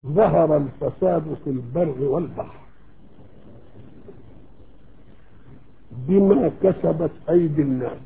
ظهر الفساد في البر والبحر بما كسبت أيدي الناس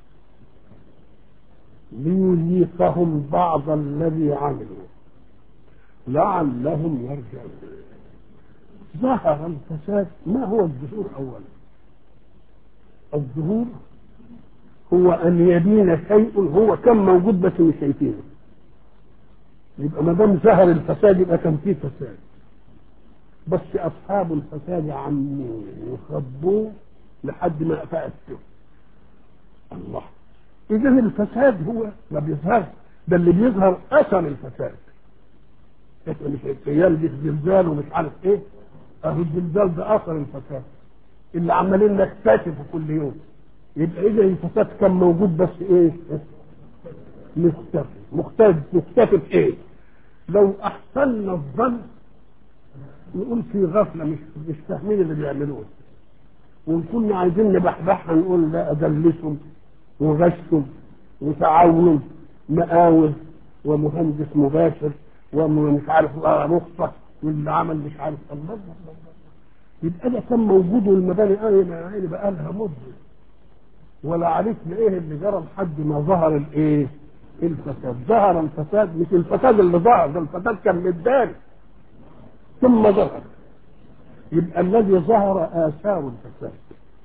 ليذيقهم بعض الذي عملوا لعلهم يرجعون ظهر الفساد ما هو الظهور أولا الظهور هو أن يبين شيء هو كان موجود بس مش شايفينه يبقى ما دام ظهر الفساد يبقى كان فيه فساد بس أصحاب الفساد عموه وخبوه لحد ما فأتوا الله إذا الفساد هو ما بيظهرش ده اللي بيظهر أثر الفساد احنا مش الايام دي زلزال ومش عارف ايه اهو الزلزال ده اثر الفساد اللي عمالين نكتشفه كل يوم يبقى اذا الفساد كان موجود بس ايه مختفي مختفي مختفي في ايه لو احسننا الظن نقول في غفله مش مش فاهمين اللي بيعملوه وان كنا عايزين نبحبحها نقول لا ادلسهم وغشهم وتعاون مقاول ومهندس مباشر ومش عارف رخصة واللي عمل مش عارف الله الله يبقى ده كان موجود والمباني قايمة يعني بقى لها مدة ولا عرفنا ايه اللي جرى لحد ما ظهر الايه؟ الفساد ظهر الفساد مش الفساد اللي ظهر ده الفساد كان متداري ثم ظهر يبقى الذي ظهر آثار الفساد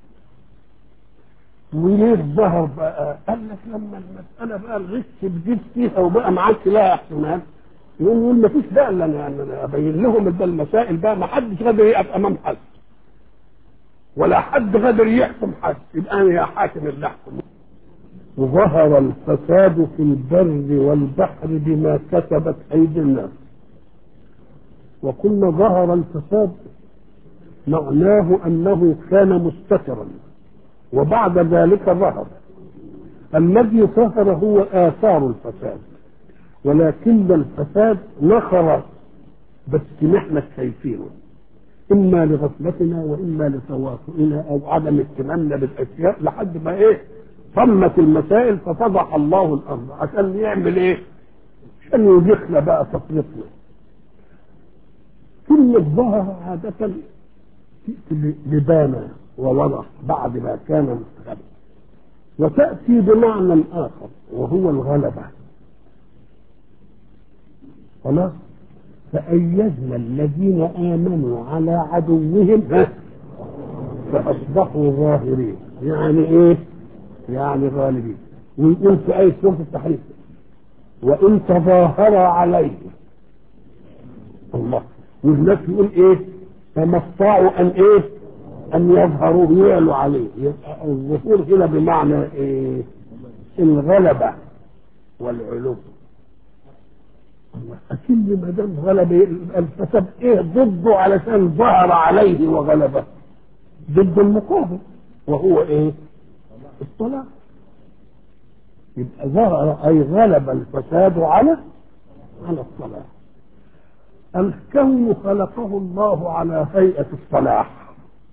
وليه ظهر بقى؟ قال لك لما المسألة بقى الغش بجيب فيها وبقى ما عادش لها احتمال يقول يقول ما فيش بقى الا انا يعني ابين لهم ده المسائل بقى ما حدش قادر يقف امام حد ولا حد قادر يحكم حد يبقى انا يا حاكم اللي احكم وظهر الفساد في البر والبحر بما كسبت ايدي الناس وقلنا ظهر الفساد معناه انه كان مستترا وبعد ذلك ظهر الذي ظهر هو اثار الفساد ولكن الفساد نخر بس نحن شايفينه اما لغفلتنا واما لتواطؤنا او عدم اهتمامنا بالاشياء لحد ما ايه صمت المسائل ففضح الله الامر عشان يعمل ايه؟ عشان يدخل بقى تفريطنا كلمة ظهر عادة تأتي لبانا ووضح بعد ما كان مستقبل وتأتي بمعنى آخر وهو الغلبة خلاص فأيدنا الذين آمنوا على عدوهم فأصبحوا ظاهرين يعني إيه؟ يعني غالبين ويقول في آية سورة التحريم وإن تظاهر عليه الله والناس يقول إيه؟ فما استطاعوا أن إيه؟ أن يظهروا يعلوا عليه يبقى الظهور هنا بمعنى إيه؟ الغلبة والعلو أكيد ما دام غلب الفساد إيه ضده علشان ظهر عليه وغلبه ضد المقابل وهو إيه؟ الطلاق يبقى ظهر أي غلب الفساد على على الصلاح الكون خلقه الله على هيئة الصلاح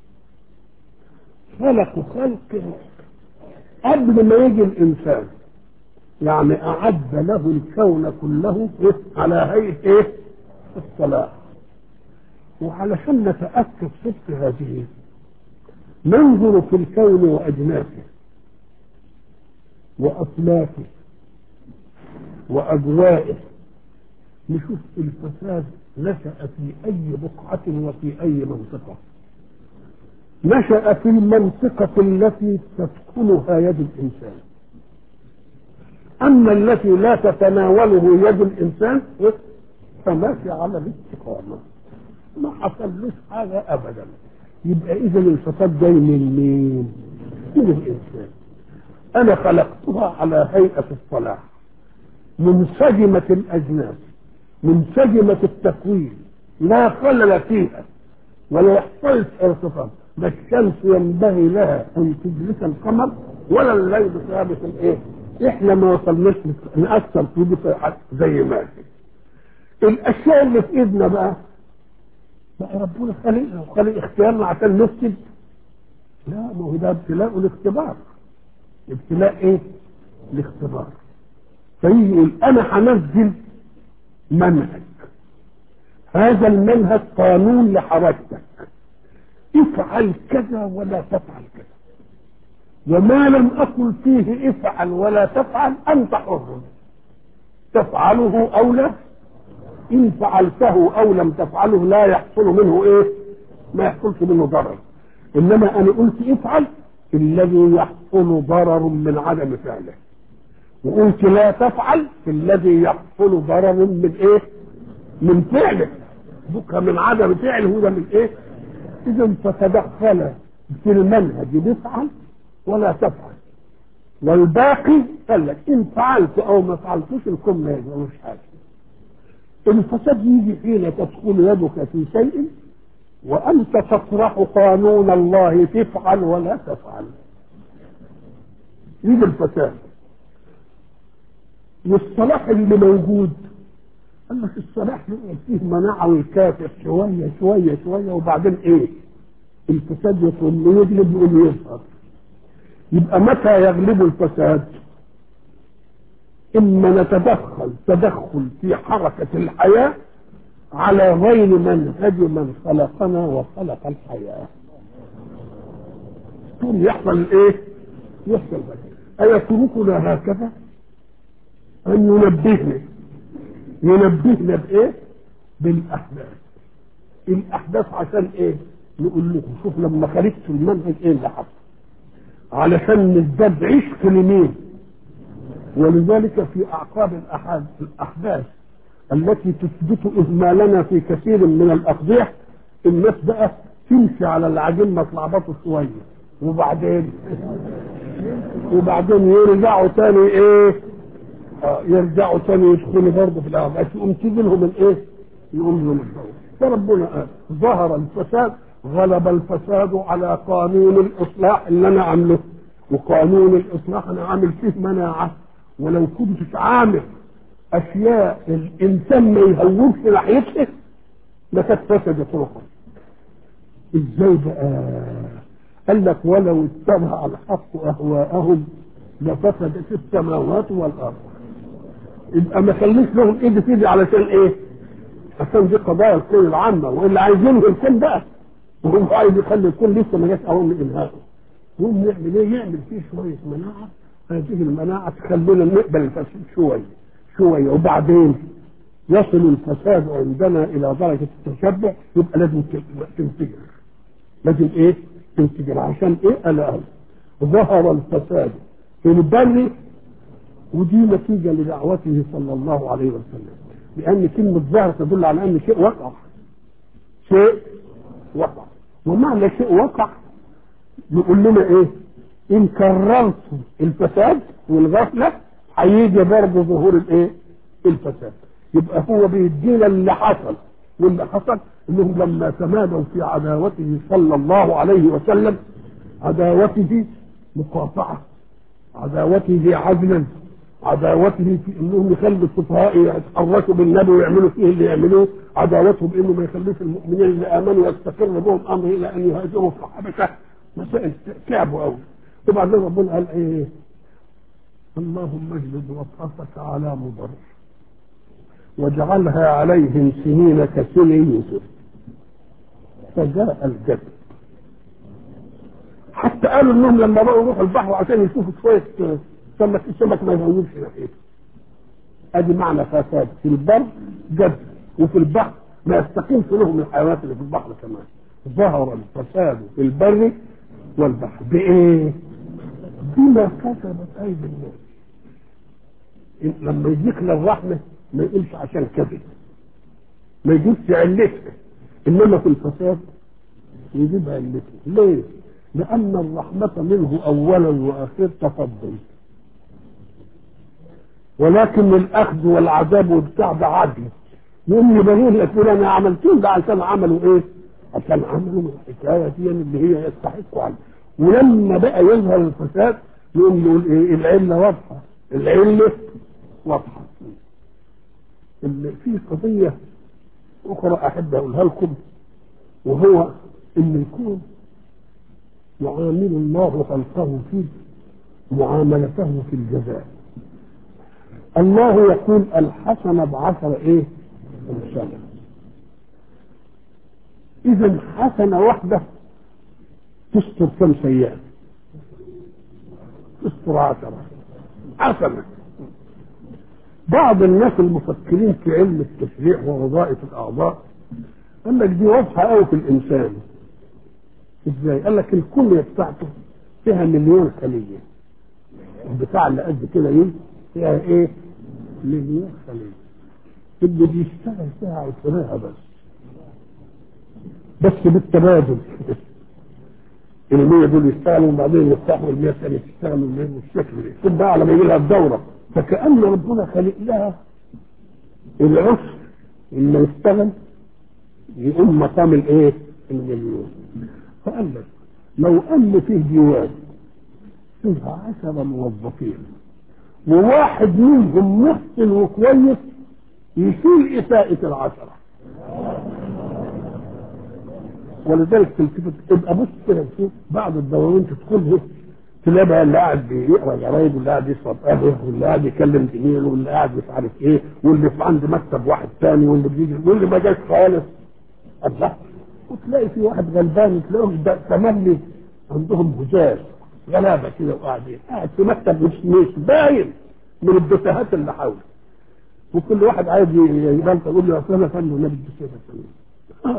خلق خلق قبل ما يجي الإنسان يعني أعد له الكون كله على هيئة إيه؟ الصلاح وعلشان نتأكد صدق هذه ننظر في الكون وأجناسه وأفلاكه وأجوائه نشوف الفساد نشأ في أي بقعة وفي أي منطقة نشأ في المنطقة التي تسكنها يد الإنسان أما التي لا تتناوله يد الإنسان فماشي على الاستقامة ما حصلوش حاجة أبدا يبقى إذا الفساد جاي من مين؟ من الإنسان أنا خلقتها على هيئة الصلاح منسجمة الأجناس منسجمة التكوين لا خلل فيها ولا يحصلش ارتفاع لا الشمس ينبغي لها أن تدرك القمر ولا الليل ثابت الإيه؟ إحنا ما وصلناش نأثر في زي ما هي الأشياء اللي في إيدنا بقى بقى ربنا خلقنا وخلق اختيارنا عشان نفسد لا ما هو ده ابتلاء الاختبار ابتلاء ايه؟ الاختبار فيجي يقول انا هنزل منهج هذا المنهج قانون لحركتك افعل كذا ولا تفعل كذا وما لم أقل فيه افعل ولا تفعل أنت حر تفعله أو لا إن فعلته أو لم تفعله لا يحصل منه إيه ما يحصلش منه ضرر إنما أنا قلت افعل الذي يحصل ضرر من عدم فعله وقلت لا تفعل الذي يحصل ضرر من ايه من فعله بكره من عدم فعله ده من ايه اذا فتدخل في المنهج بفعل ولا تفعل والباقي قال لك ان فعلت او ما فعلتوش الكم ما يجرمش حاجه الفساد يجي حين تدخل يدك في شيء وانت تطرح قانون الله تفعل ولا تفعل يجي الفساد والصلاح اللي موجود قال لك الصلاح يقعد فيه مناعه ويكافح شويه شويه شويه وبعدين ايه؟ الفساد يطول ويغلب يقوم يظهر يبقى متى يغلب الفساد؟ اما نتدخل تدخل في حركه الحياه على غير منهج من خلقنا وخلق الحياه. ثم يحصل ايه؟ يحصل بكى. أيتركنا هكذا؟ أن ينبهنا ينبهنا بإيه؟ بالأحداث الأحداث عشان إيه؟ نقول لكم شوف لما خالفت المنهج إيه اللي حصل علشان نزداد عشق لمين؟ ولذلك في أعقاب الأحداث التي تثبت إهمالنا في كثير من الأقضية الناس بقى تمشي على العجين ما تلعبطوا شوية وبعدين وبعدين يرجعوا تاني ايه آه يرجعوا تاني يدخلوا برضه في الارض يقوم تيجي لهم الايه؟ يقوم لهم الضوء فربنا قال ظهر الفساد غلب الفساد على قانون الاصلاح اللي انا عامله وقانون الاصلاح انا عامل فيه مناعه ولو كنت عامل اشياء الانسان ما يهوبش ناحيتها لكانت فسدت روحه ازاي بقى؟ قال لك ولو اتبع الحق اهواءهم لفسدت السماوات والارض يبقى ما خليش لهم ايدي في ايدي علشان ايه؟ عشان دي قضايا الكون العامه واللي عايزينه الكون بقى وهو عايز يخلي الكون لسه ما جاش اوان انهائه يقوم يعمل ايه؟ يعمل فيه شويه مناعه هذه المناعه تخلينا نقبل الفساد شويه شويه وبعدين يصل الفساد عندنا الى درجه التشبع يبقى لازم تنفجر لازم ايه؟ تنفجر عشان ايه؟ قال ظهر الفساد في البر ودي نتيجة لدعوته صلى الله عليه وسلم لأن كلمة ظهر تدل على أن شيء وقع شيء وقع ومعنى شيء وقع يقول لنا إيه إن كررت الفساد والغفلة هيجي برضه ظهور الإيه الفساد يبقى هو بيدينا اللي حصل واللي حصل انهم لما تمادوا في عداوته صلى الله عليه وسلم عداوته مقاطعه عداوته عدلا عداوته في انهم يخلوا السفهاء يتحركوا بالنبي ويعملوا فيه اللي يعملوه عداوتهم انه ما يخلوش المؤمنين اللي امنوا يستقر بهم امر الى ان يهاجروا في الحبشه مسائل تعبوا قوي وبعدين ربنا قال ايه اللهم اجلد وطأتك على مضر واجعلها عليهم سنين كسن يوسف فجاء الجد حتى قالوا انهم لما بقوا يروحوا البحر عشان يشوفوا شويه سمك السمك ما يهونوش ناحيته ادي معنى فساد في البر جد وفي البحر ما يستقيمش لهم الحيوانات اللي في البحر كمان ظهر الفساد في البر والبحر بايه؟ بما كسبت ايدي الناس لما يجيك للرحمه ما يقولش عشان كذب ما يجيبش علته انما في الفساد يجيب علته ليه؟ لأن الرحمة منه أولا وآخر تفضل ولكن الأخذ والعذاب والبتاع ده عدل يقوم يبين لك يقول أنا عملتهم ده عشان عملوا إيه؟ عشان عملوا الحكاية دي اللي هي يستحقوا عنها ولما بقى يظهر الفساد يقوم يقول إيه؟ العلة واضحة العلة واضحة في قضية أخرى أحب أقولها لكم وهو إن يكون يعامل الله خلقه فيه معاملته في الجزاء الله يقول الحسنة بعشر ايه؟ أمثالها إذا حسنة واحدة تستر كم سيئة تستر عشرة حسنة بعض الناس المفكرين في علم التشريح ووظائف الأعضاء قال لك دي واضحة قوي في الإنسان ازاي؟ قال لك الكلية بتاعته فيها مليون خلية البتاع اللي قد كده دي فيها ايه؟ مليون خلية اللي بيشتغل فيها عشرها بس بس بالتبادل المية دول يشتغلوا وبعدين يفتحوا المية الثانية تشتغل المية بالشكل ده ثم بقى على ما يجي لها الدورة فكأن ربنا خلق لها العسر اللي يشتغل يقوم مقام الايه؟ المليون فقال لك لو ان فيه ديوان فيها عشرة موظفين وواحد منهم محسن وكويس يشيل إساءة العشرة ولذلك تلتفت تبقى بص كده تشوف بعض الدواوين تدخله تلاقي بقى اللي قاعد بيقرا جرايد واللي قاعد يشرب قهوه واللي قاعد يكلم زميله واللي قاعد مش عارف ايه واللي في عند مكتب واحد ثاني واللي بيجي واللي ما جاش خالص الله وتلاقي في واحد غلبان تلاقيهم ده تملي عندهم هجاج غلابه كده وقاعدين قاعد في مكتب مش مش باين من الدفاهات اللي حوله وكل واحد عايز يبان يقول له اصل انا فن ونبي كده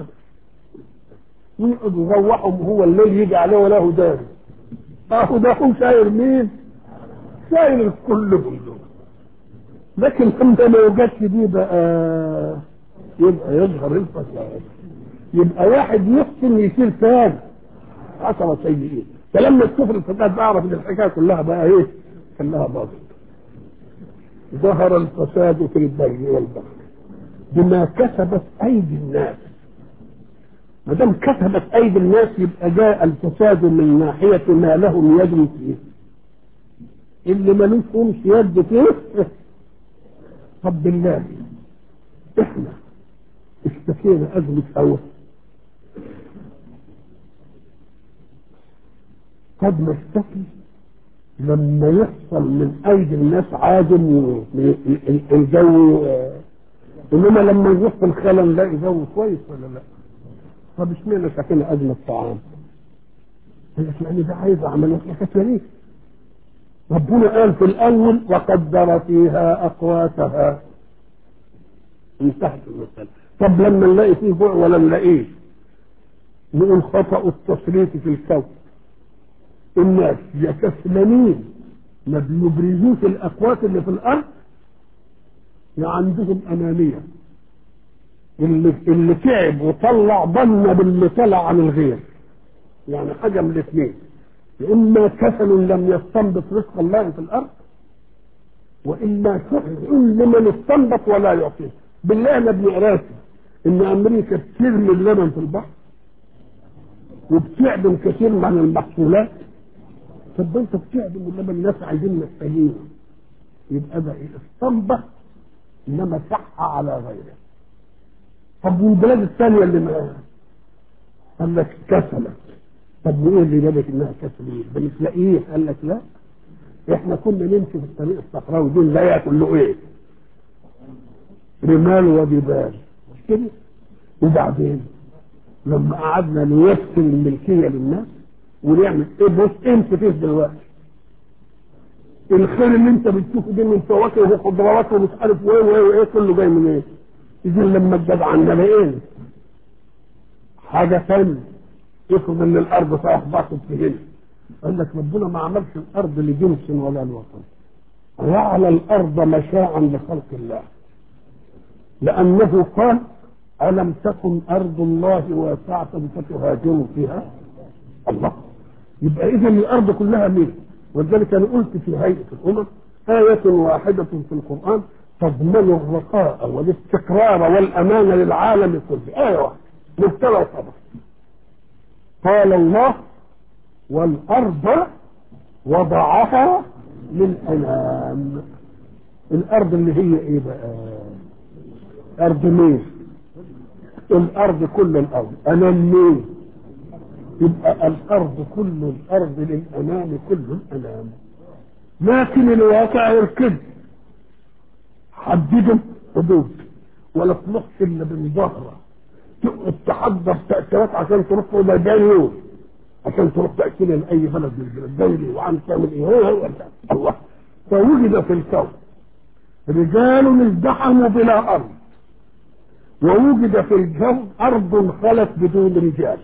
ويقعد يروحهم وهو الليل يجي عليه ولا هو داري اهو ده هو شاير مين؟ شاير الكل كله لكن لما ما يوجدش دي بقى يبقى يظهر الفساد يبقى واحد يحسن يشيل كام عشرة سيئين فلما تشوف الفساد بعرف ان الحكايه كلها بقى ايه؟ كلها باطل ظهر الفساد في البر والبحر بما كسبت ايدي الناس ما دام كسبت ايدي الناس يبقى جاء الفساد من ناحيه ما لهم يد فيه اللي ملوش همش يد فيه طب بالله احنا اشتكينا ازمه هوى قد نشتكي لما يحصل من ايدي الناس عادم الجو انما لما نروح في الخلا نلاقي جو كويس ولا لا طب اشمعنى شكلنا ازمه طعام؟ قال لك يعني ده عايز عمليه كتير ربنا قال في الاول وقدر فيها اقواتها انتهت المساله طب لما نلاقي فيه جوع ولا نلاقيه نقول خطا التصريف في الكون الناس يا كسلانين ما بيبرزوش الاقوات اللي في الارض يا عندهم انانيه اللي اللي تعب وطلع ظن باللي طلع عن الغير يعني حاجه من الاثنين يا اما كسل لم يستنبط رزق الله في الارض واما شح لمن استنبط ولا يعطيه بالله انا ابن قراسي ان امريكا بترمي اللبن في البحر وبتعدم كثير من المحصولات طب انت بتعدم اللبن الناس عايزين محتاجين يبقى ده ايه استنبط انما صح على غيره طب والبلاد الثانيه اللي ما قال لك كسلت طب وايه اللي جابك انها كسلت ده مش لاقيه قال لك لا احنا كنا نمشي في الطريق الصحراوي دول لا ياكل له ايه رمال وجبال مش كده وبعدين لما قعدنا نيسر الملكيه للناس ونعمل ايه بص انت فيه دلوقتي الخير اللي انت بتشوفه ده من فواكه وخضروات ومش عارف وايه وايه وايه كله جاي من ايه؟ اذا لما اتجدعنا لقينا حاجه ثانيه افرض ان الارض فيها باطل في هنا قال لك ربنا ما عملش الارض لجنس ولا لوطن جعل الارض مشاعا لخلق الله لانه قال الم تكن ارض الله واسعه فتهاجروا فيها الله يبقى اذا الارض كلها مين ولذلك انا قلت في هيئه الامم ايه واحده في القران تضمن الرخاء والاستقرار والامان للعالم كله ايه واحده مبتلى وخبر قال الله والارض وضعها للانام الارض اللي هي ايه بقى ارض مين الارض كل الارض انام مين يبقى الارض كل الارض للانام كل الانام لكن الواقع يركض حددوا حدود ولا تنقص الا من ظهره تقعد تحضر تأثيرات عشان تروح ولا جاي يوم عشان تروح تأكل لأي بلد من البلاد دولي وعم تعمل ايه هو هو الله فوجد في الكون رجال ازدحموا بلا أرض ووجد في الجو أرض خلت بدون رجال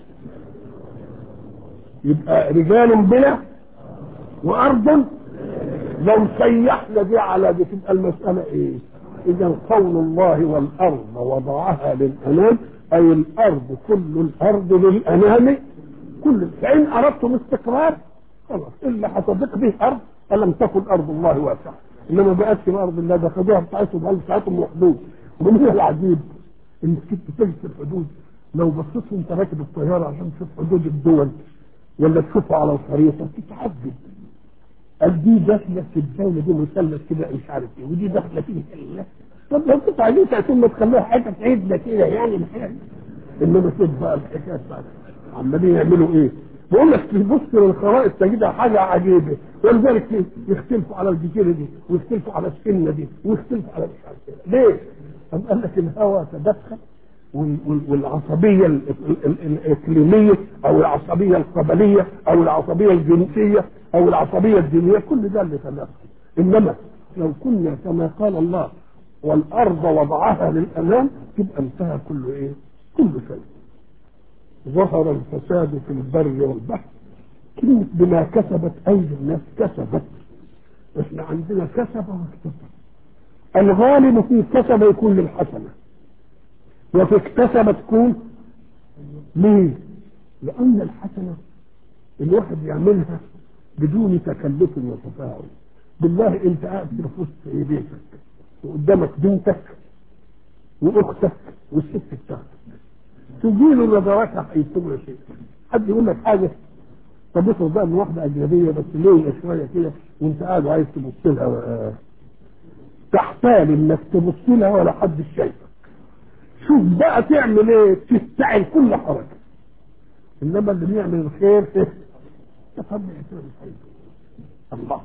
يبقى رجال بلا وأرض لو سيحنا دي على دي تبقى المسألة إيه؟ إذا قول الله والأرض وضعها للأنام أي الأرض كل الأرض للأنام كل فإن أردتم استقرار خلاص إلا هتضيق به أرض ألم تكن أرض الله واسعة إنما بقتش بأرض الله ده خدوها بتاعتهم هل بتاعتهم محدود ومن العجيب إن كنت تجد الحدود لو بصيت وأنت راكب الطيارة عشان تشوف حدود الدول ولا تشوفها على الخريطة تتعجب قال دي داخله في الدوله دي مثلث كده مش عارف ايه ودي داخله فيه كده طب لو كنت عايزين تقسم ما تخلوها حته عدله كده يعني الحاجة. انما شوف بقى الحكايه بتاعت عمالين يعملوا ايه؟ بقول لك تبص للخرائط تجدها حاجه عجيبه ولذلك يختلفوا على الجزيره دي ويختلفوا على السنه دي ويختلفوا على مش عارف ايه ليه؟ أم قال لك الهواء تدخل والعصبية الإقليمية أو العصبية القبلية أو العصبية الجنسية أو العصبية الدينية كل ده اللي تدخل إنما لو كنا كما قال الله والأرض وضعها للأمام تبقى انتهى كل إيه؟ كل شيء ظهر الفساد في البر والبحر كلمة بما كسبت أيدي الناس كسبت احنا عندنا كسب واكتسب الغالب في كسب يكون للحسنه وفي اكتسب تكون ليه؟ لأن الحسنة الواحد يعملها بدون تكلف وتفاعل بالله انت قاعد في وسط بيتك وقدامك بنتك واختك والست بتاعتك تجي له نظراتها هيكتب شيء حد يقول لك حاجه طب افرض بقى ان واحده اجنبيه بس ليه شويه كده وانت قاعد وعايز تبص لها تحتال انك تبص لها ولا حد شايفك شوف بقى تعمل ايه تستعل كل حركه انما اللي بيعمل الخير ايه تفهم يعمل الخير الله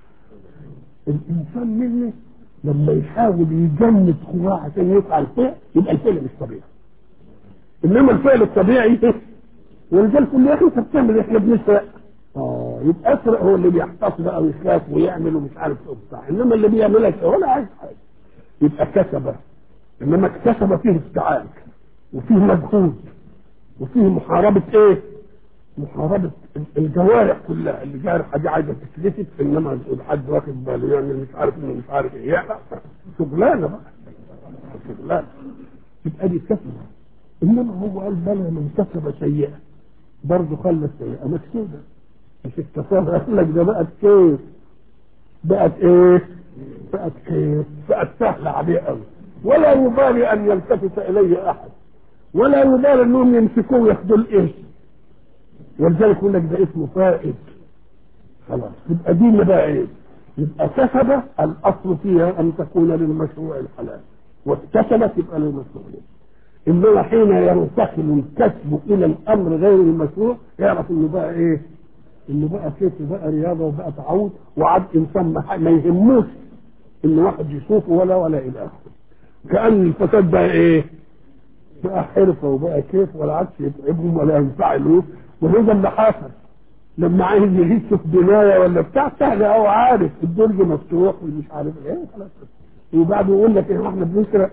الانسان مني لما يحاول يجند قواه عشان يفعل فعل يبقى الفعل مش طبيعي انما الفعل الطبيعي ايه ولذلك كل يا اخي انت بتعمل احنا بنسرق اه يبقى اسرق هو اللي بيحتفظ بقى ويخاف ويعمل ومش عارف ايه وبتاع انما اللي بيعملها ولا عايز حاجه يبقى كسبه انما اكتسب فيه استعان وفيه مجهود وفيه محاربة ايه محاربة الجوارح كلها اللي جارحة دي عايزة تتلفت انما حد واخد باله يعمل مش عارف انه مش عارف ايه لا شغلانة بقى شغلانة يبقى دي كسبة انما هو قال بلى من كسب سيئة برضه خلى السيئة مكتوبة مش اكتسبها قال لك ده بقت كيف بقت ايه بقت كيف بقت سهلة عليه قوي ولا يبالي ان يلتفت اليه احد ولا يبالي انهم يمسكوه وياخدوا القرش ولذلك يقول لك ده اسمه فائد خلاص يبقى دي اللي بقى ايه يبقى كسب الاصل فيها ان تكون للمشروع الحلال واكتسبت يبقى للمشروع انما حين ينتقل الكسب الى الامر غير المشروع يعرف انه بقى ايه انه بقى كيف بقى رياضه وبقى تعود وعاد انسان ما يهموش ان واحد يشوفه ولا ولا الى اخره كأن الفساد بقى ايه بقى حرفة وبقى كيف ولا عادش يتعبهم ولا ينفعلوا وهذا اللي حصل لما عايز يجيب شوف بناية ولا بتاع سهل او عارف الدرج مفتوح ومش عارف ايه خلاص وبعد يقول لك ايه احنا بنسرق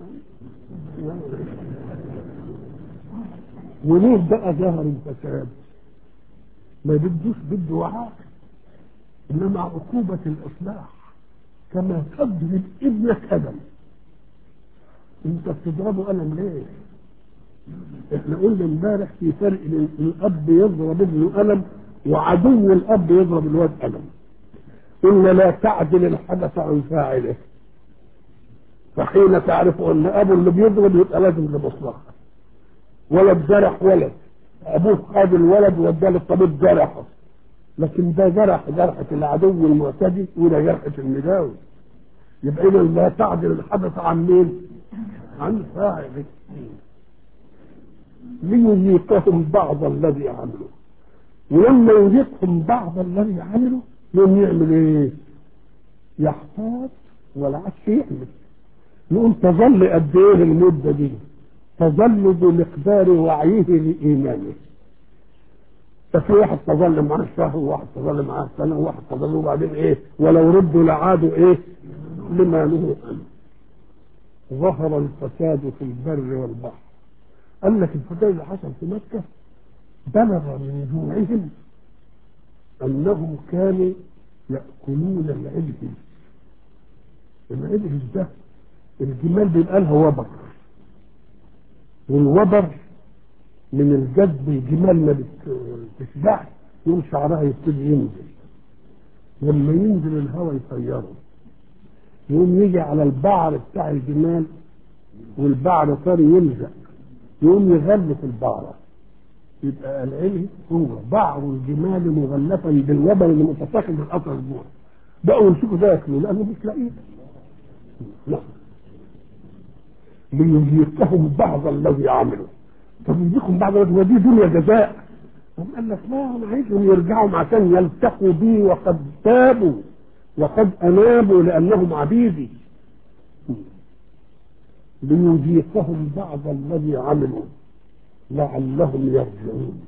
وليه بقى ظهر الفساد ما بدوش بده وعاء انما عقوبة الاصلاح كما تضرب ابنك ادم انت بتضربه قلم ليه؟ احنا قلنا امبارح في فرق بين الاب يضرب ابنه قلم وعدو الاب يضرب الواد قلم قلنا لا تعدل الحدث عن فاعله فحين تعرف ان ابو اللي بيضرب يبقى لازم لمصلحه ولد جرح ولد ابوه خد الولد واداه للطبيب جرحه لكن ده جرح جرحة العدو المعتدي وده جرحة المداوي يبقى اذا لا تعدل الحدث عن مين؟ عن فاعله ليذيقهم بعض الذي عملوا ولما يذيقهم بعض الذي عملوا يوم يعمل ايه؟ يحتاط ولا عادش يعمل نقول تظل قد ايه المده دي؟ تظل بمقدار وعيه لإيمانه ففي واحد تظل معاه شهر وواحد تظل معاه سنة وواحد تظل وبعدين إيه ولو ردوا لعادوا إيه لما نهوا عنه ظهر الفساد في البر والبحر قال لك الفساد اللي حصل في مكة بلغ من جوعهم أنهم كانوا يأكلون العجل العجل ده الجمال بيبقى لها وبر والوبر من الجذب الجمال ما بتشبعش يوم شعرها يبتدي ينزل لما ينزل الهواء يطيره يقوم يجي على البعر بتاع الجمال والبعر طري يلزق يقوم يغلف البعره يبقى العلي هو بعر الجمال مغلفا بالوبر اللي متساقط بالقطر الجوع بقوا يمسكوا ده ياكلوا لانه مش لاقيه لا ليذيقهم بعض الذي عملوا طب يذيقهم بعض الذي ودي دنيا جزاء هم قال لك لا انا عايزهم يرجعوا عشان يلتقوا بي وقد تابوا وقد انابوا لانهم عبيدي ليذيقهم بعض الذي عملوا لعلهم يرجعون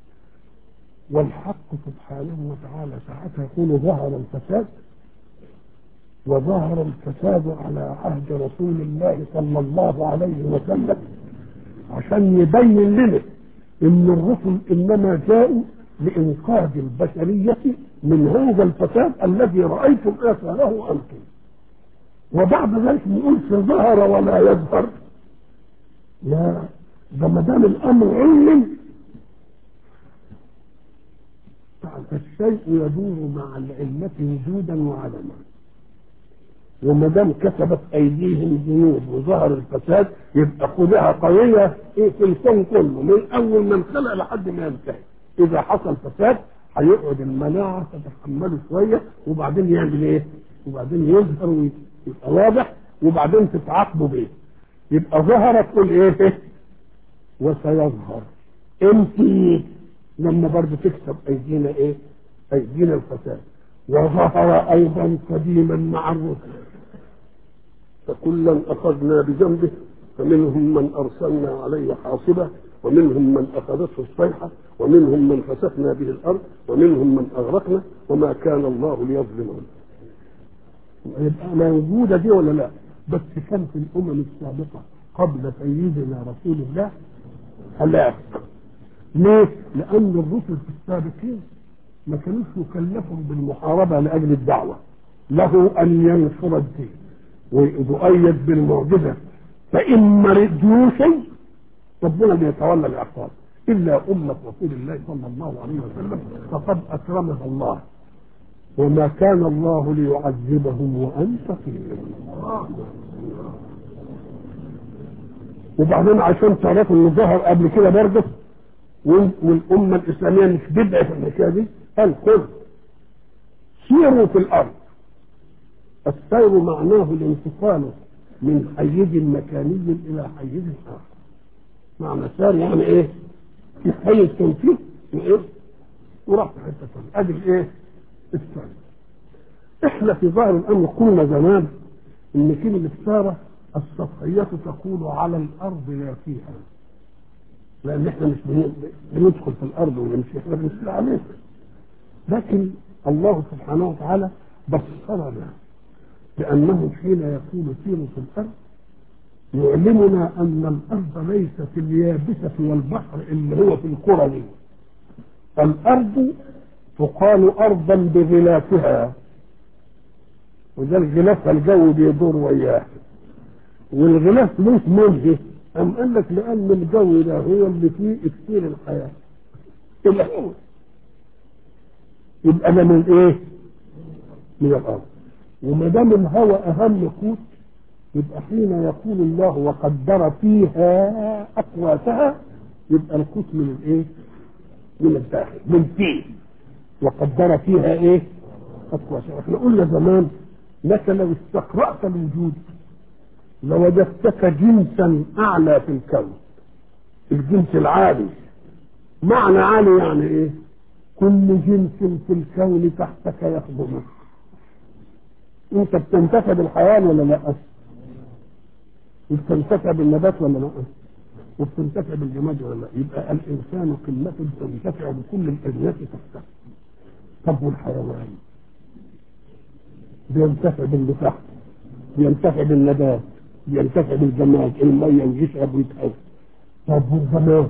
والحق سبحانه وتعالى ساعتها يقول ظهر الفساد وظهر الفساد على عهد رسول الله صلى الله عليه وسلم عشان يبين لنا ان الرسل انما جاءوا لانقاذ البشريه من هذا الفساد الذي رايتم اثاره انتم وبعد ذلك نقول ظهر ولا يظهر لا ده ما دام الامر علم فالشيء يدور مع العلة وجودا وعدما وما دام كسبت ايديهم ذنوب وظهر الفساد يبقى خدها قويه ايه في الكون كله من اول ما انخلق لحد ما ينتهي اذا حصل فساد هيقعد المناعه تتحمله شويه وبعدين يعمل ايه؟ وبعدين يظهر ويبقى واضح وبعدين تتعاقبوا بيه يبقى ظهر تقول ايه؟ وسيظهر امتى لما برضه تكسب ايدينا ايه ايدينا الفساد وظهر ايضا قديما مع الرسل فكلا اخذنا بذنبه فمنهم من ارسلنا عليه حاصبه ومنهم من اخذته الصيحه ومنهم من خسفنا به الارض ومنهم من اغرقنا وما كان الله ليظلمهم يبقى موجوده دي ولا لا بس كان في الامم السابقه قبل سيدنا رسول الله هلاك ليه؟ لأن الرسل في السابقين ما كانوش مكلفهم بالمحاربة لأجل الدعوة له أن ينصر الدين ويؤيد بالمعجزة فإن مرضوا شيء ربنا بيتولى العقاب إلا أمة رسول الله صلى الله عليه وسلم فقد أكرمها الله وما كان الله ليعذبهم وأنت فيهم وبعدين عشان تعرفوا انه ظهر قبل كده برضه والامه الاسلاميه مش بدعه في الحكايه دي قال خذ سيروا في الارض السير معناه الانتقال من حيز مكاني الى حيز اخر معنى سار يعني ايه في حيز كان فيه وايه وراح في حته ثانيه ادي الايه السير احنا في ظاهر الامر قلنا زمان ان كلمه ساره السطحية تقول على الأرض لا فيها لأن احنا مش بندخل في الأرض ونمشي احنا بنمشي عليها لكن الله سبحانه وتعالى بصرنا بأنه حين يقول سيروا في الأرض يعلمنا أن الأرض ليست اليابسة والبحر اللي هو في القرى دي الأرض تقال أرضا بغلافها وذلك غلافها الجو بيدور وياه والغلاف ليش منهي أم قال لك لأن الجو ده هو اللي فيه إكسير الحياة الأول يبقى ده من إيه؟ من الأرض وما دام الهواء أهم قوت يبقى حين يقول الله وقدر فيها أقواتها يبقى القوت من الإيه؟ من الداخل من فيه وقدر فيها إيه؟ أقواتها احنا قلنا زمان لك لو استقرأت الوجود لوجدتك جنسا اعلى في الكون الجنس العالي معنى عالي يعني ايه كل جنس في الكون تحتك يخدمك انت بتنتفع بالحيوان ولا لا بتنتفع بالنبات ولا لا وبتنتفع بالجماد ولا لا يبقى الانسان قمه تنتفع بكل الاجناس تحته طب والحيوان بينتفع باللي تحته بينتفع بالنبات بينتفع بالجماد الميه ويشرب ويتهوى طب والجماد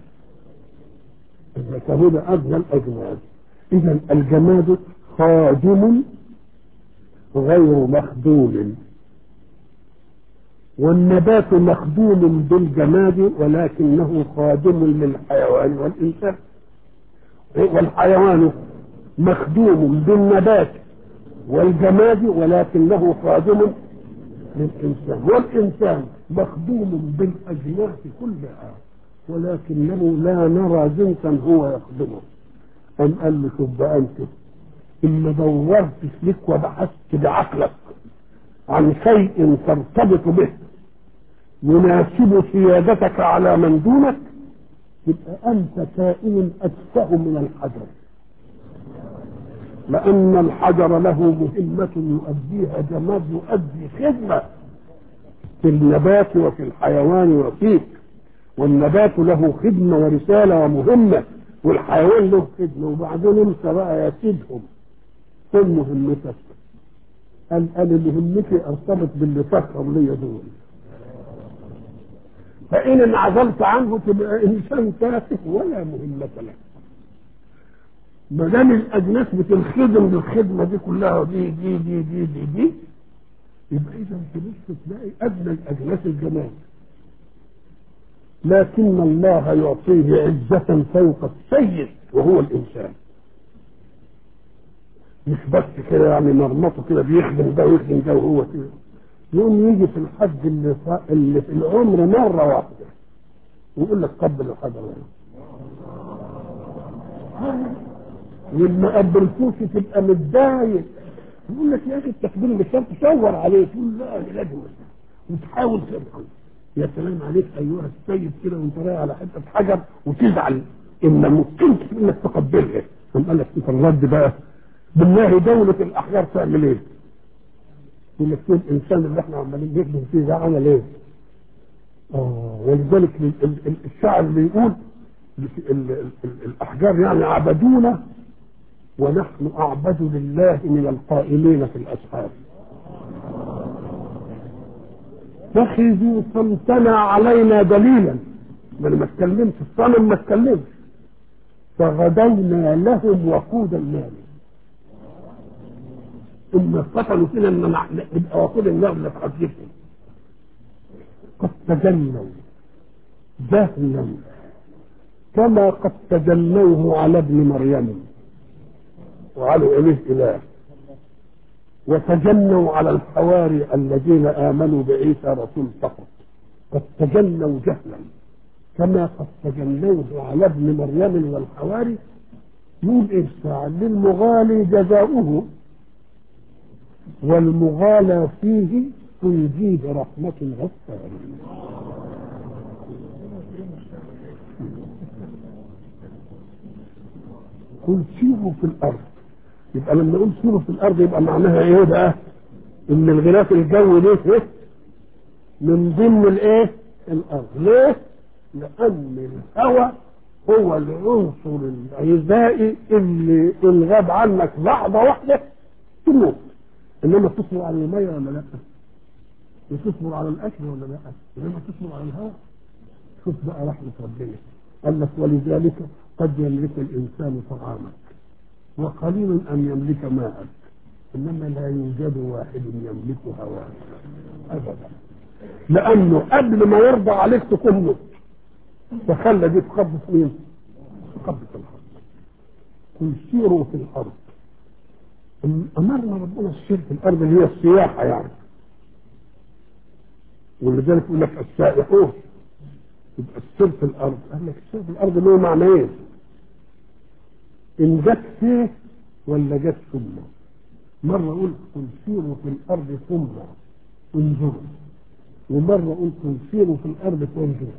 الجماد ادنى الاجناد اذا الجماد خادم غير مخدوم والنبات مخدوم بالجماد ولكنه خادم للحيوان والإنسان والحيوان مخدوم بالنبات والجماد ولكنه خادم للإنسان والإنسان مخدوم بالأجناس كلها ولكنه لا نرى جنسا هو يخدمه أم قال له شوف بقى أنت إن دورت لك وبحثت بعقلك عن شيء ترتبط به يناسب سيادتك على من دونك يبقى انت كائن اتفه من الحجر لان الحجر له مهمه يؤديها جماد يؤدي خدمه في النبات وفي الحيوان وفيك والنبات له خدمه ورساله ومهمه والحيوان له خدمه وبعدين انت بقى يسيدهم كل مهمتك قال انا مهمتي ارتبط باللي فكر ليا دول فان انعزلت عنه تبقى انسان تافه ولا مهمه لك ما دام الاجناس بتنخدم بالخدمه دي كلها دي دي دي دي دي, دي يبقى اذا تبص تلاقي ادنى الاجناس الجمال لكن الله يعطيه عزة فوق السيد وهو الإنسان مش بس كده يعني مرمطه كده بيخدم ده ويخدم ده وهو كده يقوم يجي في الحج اللي, اللي في العمر مره واحده ويقول لك قبل الحجر وما قبلتوش تبقى متضايق يقول لك يا اخي التقبيل مش شرط تصور عليه تقول لا لازم وتحاول تدخل يا سلام عليك ايها السيد كده وانت رايح على حته حجر وتزعل ان ممكن انك تقبلها قام قال لك انت الرد بقى بالله دولة الأحجار تعمل إيه؟ يقول لك الإنسان اللي إحنا عمالين نخدم فيه ده عمل إيه؟ آه ولذلك الشاعر بيقول الأحجار يعني عبدونا ونحن أعبد لله من القائمين في الأسحار اتخذوا صمتنا علينا دليلا ما انا ما اتكلمش الصنم ما اتكلمش فغدونا لهم وقود النار ثم قتلوا فينا ان نبقى وقود النار اللي في حجتهم قد تجنوا جهلا كما قد تجنوه على ابن مريم وعلى اليه اله وتجنوا على الحواري الذين امنوا بعيسى رسول فقط قد تجنوا جهلا كما قد تجنوه على ابن مريم والحواري يقول إرسال للمغالي جزاؤه والمغالى فيه تنجيه رحمة غفار قل سيروا في الأرض يبقى لما نقول سيروا في الأرض يبقى معناها إيه بقى؟ إن الغلاف الجوي ده إيه؟ من ضمن الإيه؟ الأرض ليه؟ لأن الهواء هو العنصر الغذائي اللي إن غاب عنك لحظة واحدة تموت إنما تصبر على المية ولا لا؟ وتصبر على الأكل ولا لا؟ إنما تصبر على الهواء شوف بقى رحمة ربنا قال لك ولذلك قد يملك الإنسان طعامك وقليل أن يملك ماءك إنما لا يوجد واحد يملك هواك أبدا لأنه قبل ما يرضى عليك تكون مت فخلى دي تخبط مين؟ تخبط الارض قل سيروا في الارض امرنا ربنا السير في الارض اللي هي السياحه يعني ولذلك يقول لك السائحون يبقى السير في الارض قال لك السير في الارض له معنى ايه؟ ان جت فيه ولا جت ثم مره اقول قل سيروا في الارض ثم انظروا ومره اقول قل سيروا في الارض فانظروا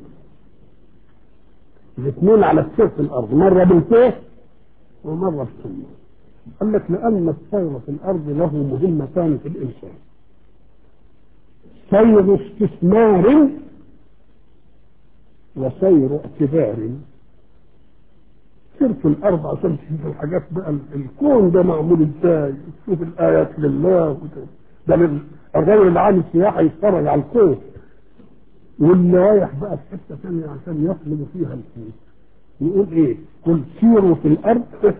الاثنين على السير في الارض مره بالفيه ومره بالسنه قال لك لان السير في الارض له مهمتان في الانسان سير استثمار وسير اعتبار سير في الارض عشان تشوف الحاجات بقى ال- الكون ده معمول ازاي تشوف الايات لله وت- ده لل- الراجل اللي عامل سياحه يتفرج على الكون واللي رايح بقى في حته ثانيه عشان يطلب فيها الكون يقول ايه؟ قل سيروا في الارض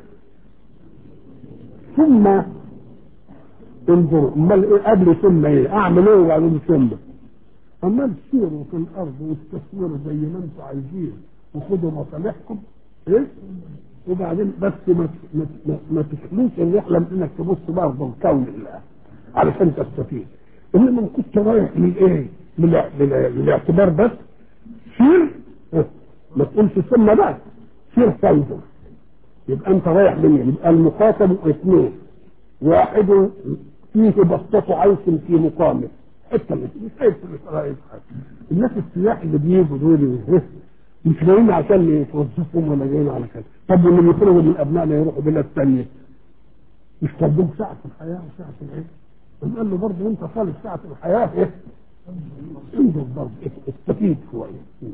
ثم انظروا امال ايه قبل ثم ايه؟ اعمل ايه وبعدين ثم امال سيروا في الارض واستثمروا زي ما انتم عايزين وخدوا مصالحكم ايه؟ وبعدين بس ما ما ما, ما تخلوش الرحله من انك تبص برضه الكون الله علشان تستفيد انما إن كنت رايح للايه؟ للع- للع- للاعتبار بس سير إيه؟ ما تقولش ثم بس سير فانظر يبقى انت رايح منين؟ يبقى المخاطب اثنين واحد فيه بسطة عيش في مقامه حتى مش مش عيش مش رئيس حاجة. الناس السياح اللي بيجوا دول إيه؟ مش جايين عشان يتوظفهم ولا جايين على كده طب واللي بيخرجوا من ابنائنا يروحوا بلاد ثانيه مش طالبين ساعة الحياة وساعة العيش قال له برضه انت طالب ساعة الحياة ايه؟ انظر برضه استفيد شوية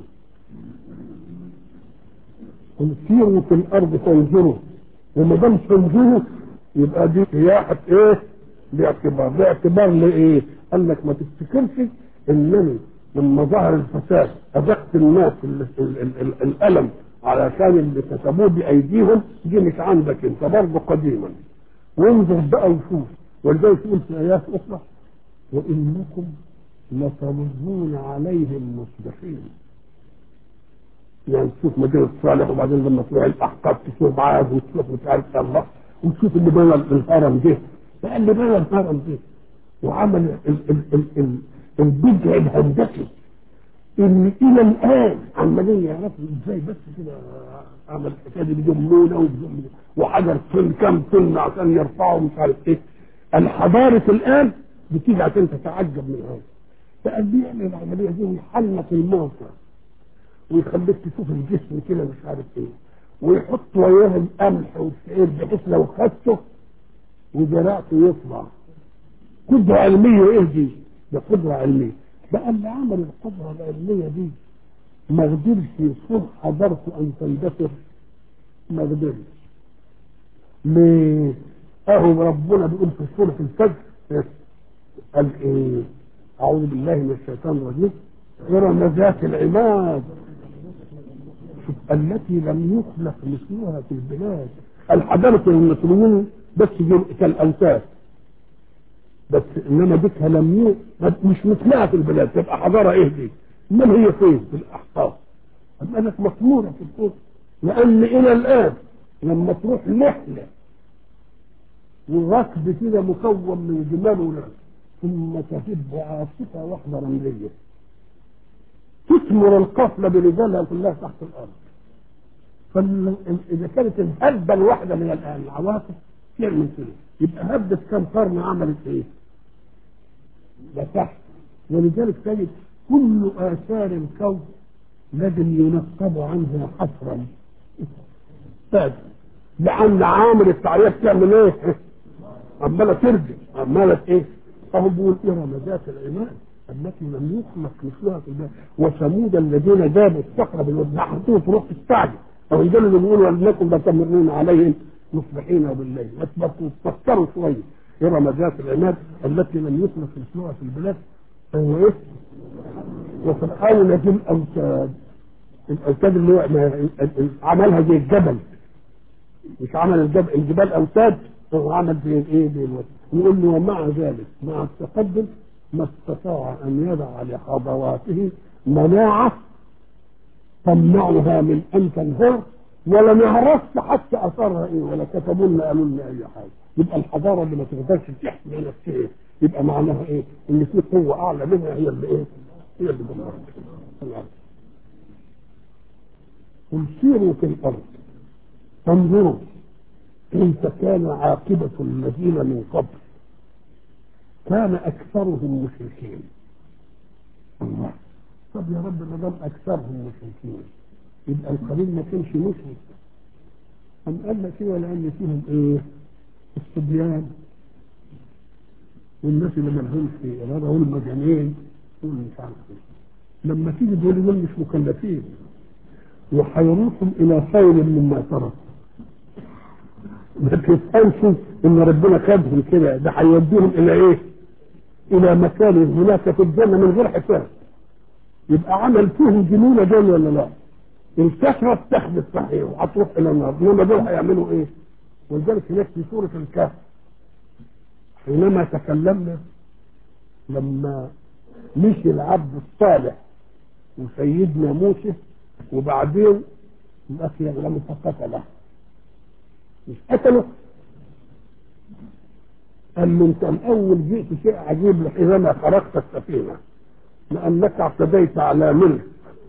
قل سيروا في الارض تنظروا وما دام تنظروا يبقى دي سياحة ايه؟ باعتبار باعتبار لايه؟ قال لك ما تفتكرش انني لما ظهر الفساد اذقت الناس ال- ال- ال- ال- الالم علشان اللي كتبوه بايديهم دي مش عندك انت برضه قديما وانظر بقى وشوف ولذلك يقول في ايات اخرى وانكم لتمرون عليهم مصبحين يعني تشوف مدينة صالح وبعدين لما تروح الأحقاب تشوف عاد وتشوف مش عارف الله وتشوف اللي بنى الهرم ده بقى اللي بنى الهرم ده وعمل ال- ال- ال- ال- البدع الهندسي اللي إلى الآن عمالين يعرفوا إزاي بس كده عمل الحكاية دي بجمونة وبجم- وحجر طن كام طن عشان يرفعوا مش عارف إيه الحضارة الآن بتيجي عشان تتعجب من هذا فقال بيعمل العملية دي ويحلق الموتى ويخليك تشوف الجسم كده مش عارف ايه ويحط وياه القمح والشعير بحيث لو خدته وزرعته يطلع قدرة علمية ايه دي؟ ده قدرة علمية بقى اللي عمل القدرة العلمية دي ما قدرش يصور حضرته ان تندثر ما قدرش ليه؟ اهو ربنا بيقول في سورة الفجر قال ايه؟ اعوذ بالله من الشيطان الرجيم إرم ذات العماد شوف التي لم يخلق مثلها في البلاد الحضارة المصريين بس دي كالأوتاد بس انما ديكها لم ي... مش مثلها في البلاد تبقى حضارة ايه دي؟ من هي فين؟ في الاحقاف أما لك مطمورة في الكون لأن إلى الآن لما تروح نحلة والركب كده مكون من جمال وناس ثم تهب عاصفة واحدة رملية تثمر القفلة برجالها كلها تحت الأرض فإذا كانت الهبة الواحدة من الآن العواصف تعمل كده يبقى هبة كم قرن عملت إيه؟ ده تحت ولذلك تجد كل آثار الكون لازم ينقب عنها حصرا طيب لأن عامل التعريف تعمل إيه؟ عمالة ترجع عمالة إيه؟ فهو بيقول إرم ذات العماد التي لم يخلق مثلها في البلاد وثمود الذين جابوا الصخر بالوزن حطوه تروح تستعجل او يجي اللي بيقولوا انكم لتمرون عليهم مصبحين بالليل تفكروا شويه ارم ذات العماد التي لم يخلق مثلها في البلاد هو ايه؟ وفرعون ذي الاوتاد الاوتاد اللي هو عملها زي الجبل مش عمل الجبل الجبال اوتاد هو عمل زي الايه؟ زي الوزن يقول له ومع ذلك مع التقدم ما استطاع أن يضع لحضواته مناعة تمنعها من أن تنهار ولا نعرفش حتى أثرها إيه ولا كتبوا لنا قالوا لنا أي حاجة يبقى الحضارة اللي ما تقدرش تحمي نفسها يبقى معناها إيه؟ إن في قوة أعلى منها هي اللي إيه؟ هي اللي دمرت قل سيروا في الأرض فانظروا كيف كان عاقبة الذين من قبل كان اكثرهم مشركين الله طب يا رب ما دام اكثرهم مشركين يبقى القليل ما كانش مشرك أم قال لك كده لأن فيهم إيه؟ الصبيان والناس اللي ما لهمش إرادة والمجانين واللي مش عارف إيه لما تيجي دول دول مش مكلفين يحيركم الى خير مما ترك ما تفهمش ان ربنا خدهم كده ده هيوديهم الى ايه؟ الى مكان هناك في الجنه من غير حساب يبقى عمل فيهم جنونه دول ولا لا؟ الكثره تاخذ صحيح وهتروح الى النار انما دول هيعملوا ايه؟ ولذلك هناك في سوره الكهف حينما تكلمنا لما مشي العبد الصالح وسيدنا موسى وبعدين الاخ يغلم فقتله مش قتله قال له انت الاول جئت شيء عجيب حينما خرقت السفينه لانك اعتديت على ملك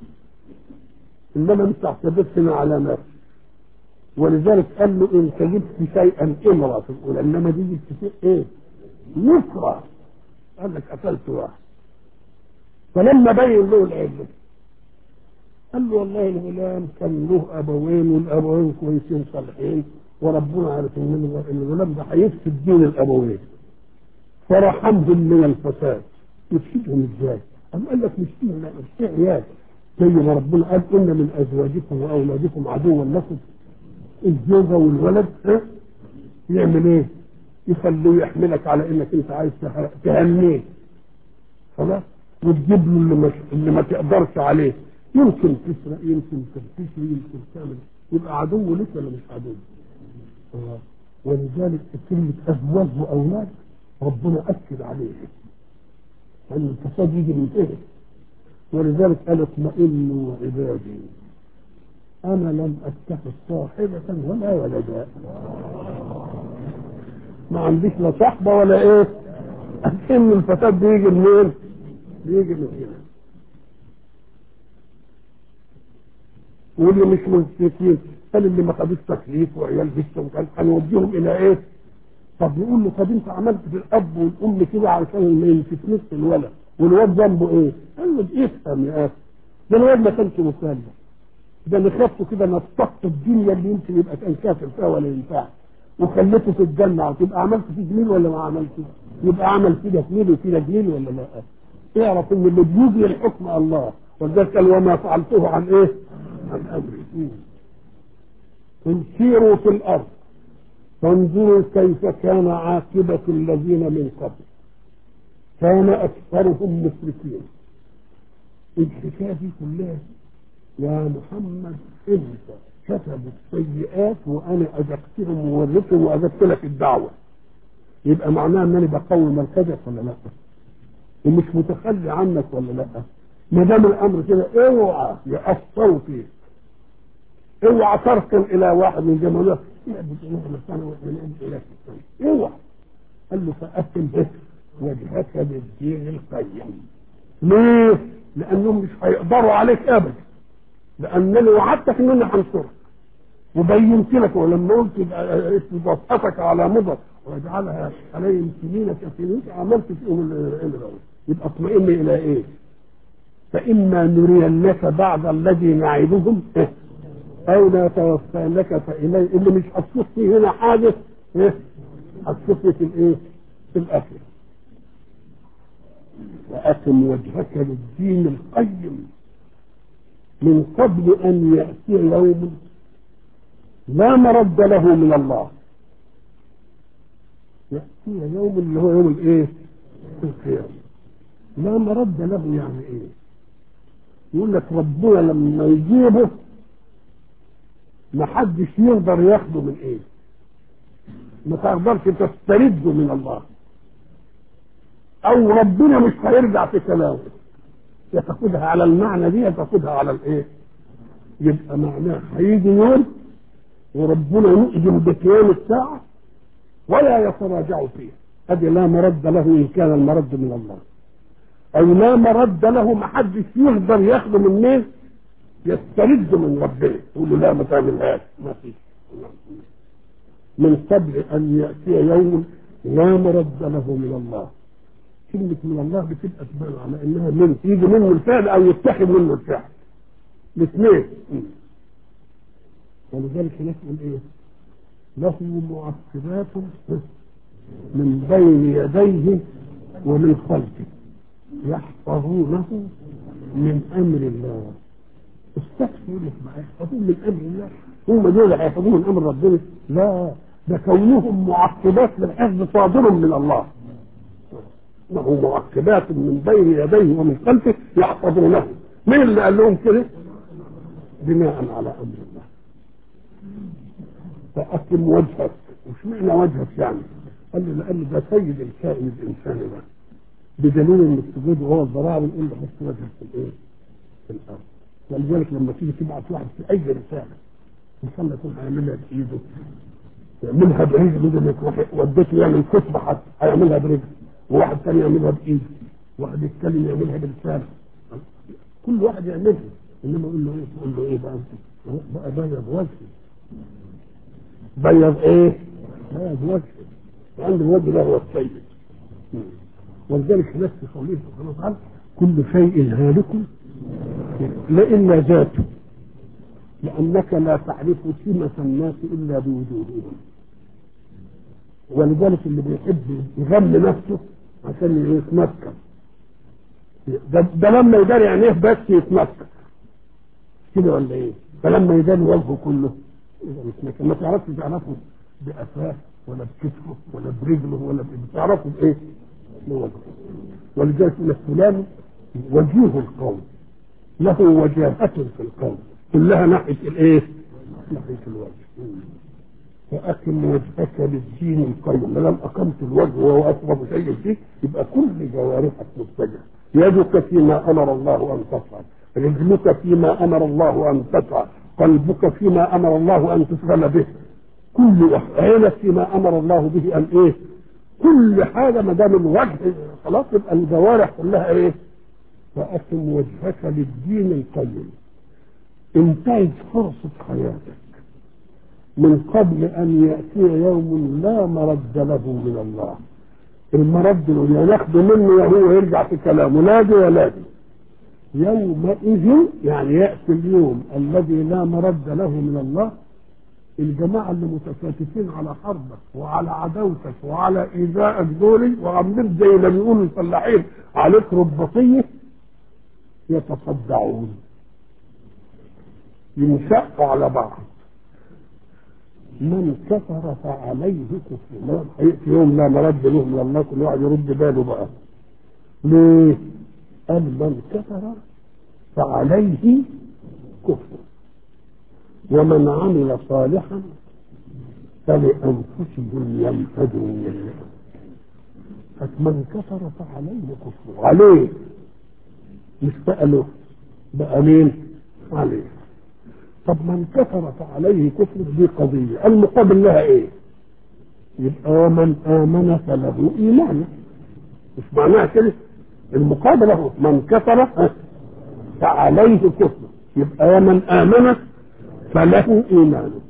انما انت اعتديت هنا على نفسك ولذلك قال له انت جبت شيئا امرا في الاولى انما دي جبت شيء ايه؟ نصرة قال لك قتلت واحد فلما بين له العلم قال له والله الغلام كان له ابوين والابوين كويسين صالحين وربنا عارف ان الغلام ده هيفسد دين الابوين فرحمهم من الفساد يفسدهم ازاي؟ قام قال لك مش فيه لا مش فيه عيال زي ما ربنا قال ان من ازواجكم واولادكم عدوا لكم الزوجه والولد ها يعمل ايه؟ يخليه يحملك على انك انت عايز تهنيه خلاص وتجيب له اللي, مش... اللي ما تقدرش عليه يمكن تسرق يمكن تفتشي يمكن تعمل يبقى عدو لك ولا مش عدو؟ الله ولذلك كلمة أزواج وأولاد ربنا أكد عليه أن الفساد يجي من إيه؟ ولذلك قال اطمئنوا عبادي أنا لم أتخذ صاحبة ولا ولدا ما عنديش لا صحبة ولا إيه؟ أكن الفساد بيجي منين؟ بيجي من هنا واللي مش مشركين قال اللي ما خدوش تكليف وعيال لسه وكان هنوديهم الى ايه؟ طب يقول له طب انت عملت في الاب والام كده علشان ما ينفتنش الولد والواد ذنبه ايه؟ قال له افهم يا اخي ده الواد ما كانش مكلف ده اللي خدته كده نطقت الدنيا اللي يمكن يبقى كان كافر فيها ولا ينفع وخليته في الجنه وتبقى عملت فيه جميل ولا ما عملتش؟ يبقى عمل كده جميل وكده جميل ولا لا؟ اعرف ان اللي بيجي الحكم الله ولذلك قال وما فعلته عن ايه؟ عن امري قل سيروا في الارض فانظروا كيف كان عاقبة الذين من قبل كان أكثرهم مشركين الحكاية دي كلها يا محمد انت كتبوا السيئات وانا اذقتهم وورثهم واذقت لك الدعوه يبقى معناه انني بقوم الكذب ولا لا؟ ومش متخلي عنك ولا لا؟ ما دام الامر كده اوعى ياثروا فيك اوعى تركن الى واحد من جمالات يعبد اله سنه واحنا نعبد اله سنه اوعى قال له فاتم به وجهك بالدين القيم ليه؟ لانهم مش هيقدروا عليك ابدا لانني وعدتك انني هنصرك وبينت لك ولما قلت وطأتك على مضر واجعلها عليهم سنين كسنين عملت فيهم الامر يبقى اطمئن الى ايه؟ فاما نرينك بعض الذي نعدهم إيه؟ او لا توفينك فالي اللي مش هتشوف فيه هنا حاجه ايه؟ هتشوف في الايه؟ في الاخره وأقم وجهك للدين القيم من قبل أن يأتي يوم لا مرد له من الله يأتي يوم اللي هو يوم الإيه؟ القيامة لا مرد له يعني إيه؟ يقول لك ربنا لما يجيبه ما حدش يقدر ياخده من إيه؟ ما تقدرش تسترده من الله او ربنا مش هيرجع في كلامه يا تاخدها على المعنى دي يا تاخدها على الايه يبقى معناه هيجي يوم وربنا يؤذن بقيام الساعة ولا يتراجع فيه هذه لا مرد له إن كان المرد من الله أو لا مرد له ما حدش يقدر ياخده من مين يسترد من ربنا يقول له لا ما تعملهاش ما فيش من قبل أن يأتي يوم لا مرد له من الله كلمة من الله بتبقى تبان على انها من يجي منه الفعل او يتخذ منه الفعل الاثنين ولذلك نسأل ايه له معقبات من بين يديه ومن خلفه يحفظونه من امر الله استكفي يقول لك ما يحفظون من امر الله هم دول هيحفظون من امر ربنا لا ده كونهم معقبات للحفظ صادر من الله له معقبات من بين يديه ومن خلفه يحفظونه مين اللي قال لهم كده بناء على امر الله فأقم وجهك وش معنى وجهك يعني قال له لأن ده سيد الكائن الإنساني ده بدليل ان السجود وهو الضراعة بنقول له حط وجهك في الايه؟ في الأرض ولذلك لما تيجي تبعت واحد في أي رسالة إن شاء الله يكون هيعملها بإيده يعملها برجله بدل ما يكون وديته يعمل كتبة حتى هيعملها برجله وواحد ثاني يعملها بإيده واحد يتكلم يعملها بلسانه كل واحد يعملها انما يقول له ايه تقول له ايه بقى انت بقى بيض وجهي بيض ايه بيض وجهي عند الوجه ده هو السيد ولذلك نفس قوله سبحانه وتعالى كل شيء هالك لا الا ذاته لانك لا تعرف سمة الناس الا بوجودهم ولذلك اللي بيحب يغم نفسه عشان يتمكن ده, ده لما يداري عينيه بس يتمكن كده ولا ايه فلما يداري وجهه كله يبقى يتمكن ما تعرفش تعرفه بقفاه ولا بكتفه ولا برجله ولا بتعرفه بايه بوجهه ولذلك يقول فلان وجيه القوم له وجاهة في القوم كلها ناحية الايه ناحية الوجه فأقم وجهك للدين القيم ما دام أقمت الوجه وهو أقرب شيء فيه يبقى كل جوارحك متجهة يدك فيما أمر الله أن تفعل رجلك فيما أمر الله أن تفعل قلبك فيما أمر الله أن تشغل به كل عينك فيما أمر الله به أن إيه كل حاجة ما دام الوجه خلاص يبقى الجوارح كلها إيه فأقم وجهك للدين القيم انتهز فرصة حياتك من قبل أن يأتي يوم لا مرد له من الله المرد يا ناخده منه يا هو يرجع في كلامه لا دي ولا دي يومئذ يعني يأتي اليوم الذي لا مرد له من الله الجماعة اللي متكاتفين على حربك وعلى عداوتك وعلى إيذائك دول وعاملين زي ما بيقولوا الفلاحين عليك رباطية يتصدعون ينشقوا على بعض من كفر فعليه كفر هيأتي يوم لا مرد له من الله كل واحد يرد باله بقى ليه؟ قال من كفر فعليه كفر ومن عمل صالحا فلأنفسهم يمتدون من كفر فعليه كفر عليه مش بقى له بقى مين؟ عليه طب من كفر فعليه كفر دي قضية المقابل لها ايه يبقى ومن آمن فله إيمان مش معناها كده المقابل له من كفر فعليه كفر يبقى ومن آمن فله إيمان